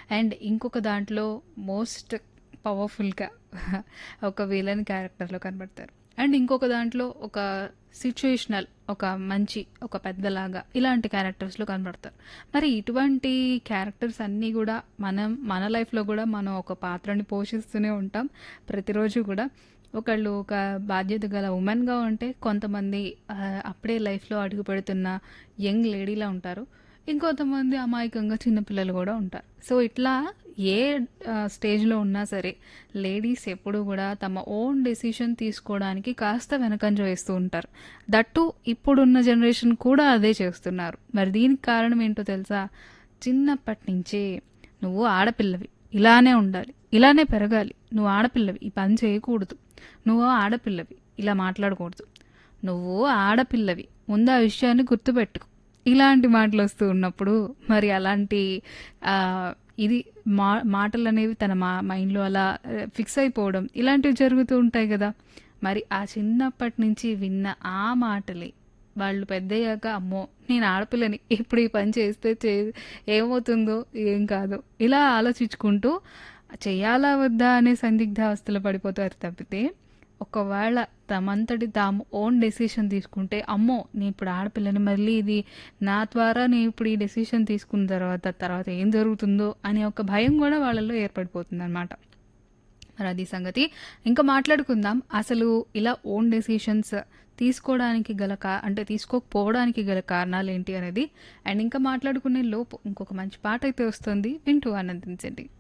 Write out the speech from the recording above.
And ఇంకొక దాంట్లో most పవర్ఫుల్‌గా ఒక విలన్ క్యారెక్టర్‌లో కనబడతారు. అండ్ ఇంకొక దాంట్లో ఒక సిట్యుయేషనల్ ఒక మంచి ఒక పెద్దలాగా ఇలాంటి క్యారెక్టర్స్‌లో కనబడతారు. మరి ఇటువంటి క్యారెక్టర్స్ అన్నీ గూడా మనం మన లైఫ్‌లో గూడా మనం ఒక పాత్రని పోషిస్తూనే ఉంటాం. ప్రతిరోజు గూడా ఒకళ్ళు ఒక బాధ్యత గల వుమెన్‌గా ఉంటే కొంతమంది ఆహ్, అప్పుడే లైఫ్‌లో అడుగుపెడుతున్న యంగ్ లేడీలా ఉంటారు. ఇంకొంతమంది అమాయకంగా చిన్న పిల్లలు గూడా ఉంటారు. సో, ఇట్లా ఏ ఆహ్, స్టేజ్‌లో ఉన్నా సరే లేడీస్ ఎప్పుడూ గూడా తమ ఓన్ డెసిషన్ తీసుకోవడానికి కాస్త వెనకంజ వేస్తూ ఉంటారు. దట్ టూ ఇప్పుడున్న జనరేషన్ కూడా అదే చేస్తున్నారు. మరి దీనికి కారణం ఏంటో తెలుసా? చిన్నప్పటి నుంచే నువ్వు ఆడపిల్లవి. ఇలానే ఉండాలి. ఇలానే పెరగాలి. నువ్వు ఆడపిల్లవి. ఈ పని చేయకూడదు. నువ్వు ఆడపిల్లవి. ఇలా మాట్లాడకూడదు. నువ్వు ఆడపిల్లవి. ముందు ఆ విషయాన్ని గుర్తుపెట్టుకో. ఇలాంటి మాటలొస్తూ ఉన్నప్పుడు మరి అలాంటి ఆహ్, ఇది మా మాటలనేవి తన మా మైండ్‌లో అలా ఆహ్, ఫిక్స్ అయిపోవడం ఇలాంటివి జరుగుతూ ఉంటాయి గదా! మరి ఆ చిన్నప్పటి నుంచి విన్న ఆ మాటలే వాళ్ళు పెద్దయ్యాక అమ్మో! నేను ఆడపిల్లని ఇప్పుడు ఈ పని చేస్తే చే ఏమవుతుందో ఏం కాదో ఇలా ఆలోచించుకుంటూ చెయ్యాలా వద్దా అనే సందిగ్ధావస్థలో పడిపోతారు తప్పితే ఒకవేళ తమంతటి తాము ఓన్ డెసిషన్ తీసుకుంటే అమ్మో! నేను ఇప్పుడు ఆడపిల్లని మళ్ళీ ఇది నా ద్వారా నేను ఇప్పుడు ఈ డెసిషన్ తీసుకున్న తర్వాత తర్వాత ఏం జరుగుతుందో అనే ఒక భయం గూడా వాళ్ళలో ఏర్పడిపోతుందనమాట. మరి అది సంగతి. ఇంకా మాట్లాడుకుందాం. అసలు ఇలా ఓన్ డెసిషన్స్ తీసుకోవడానికి గల కా అంటే తీసుకోకపోవడానికి గల కారణాలేంటి అనేది. అండ్ ఇంకా మాట్లాడుకునే లోపు ఇంకొక మంచి పాటైతే వస్తుంది. వింటూ ఆనందించండి.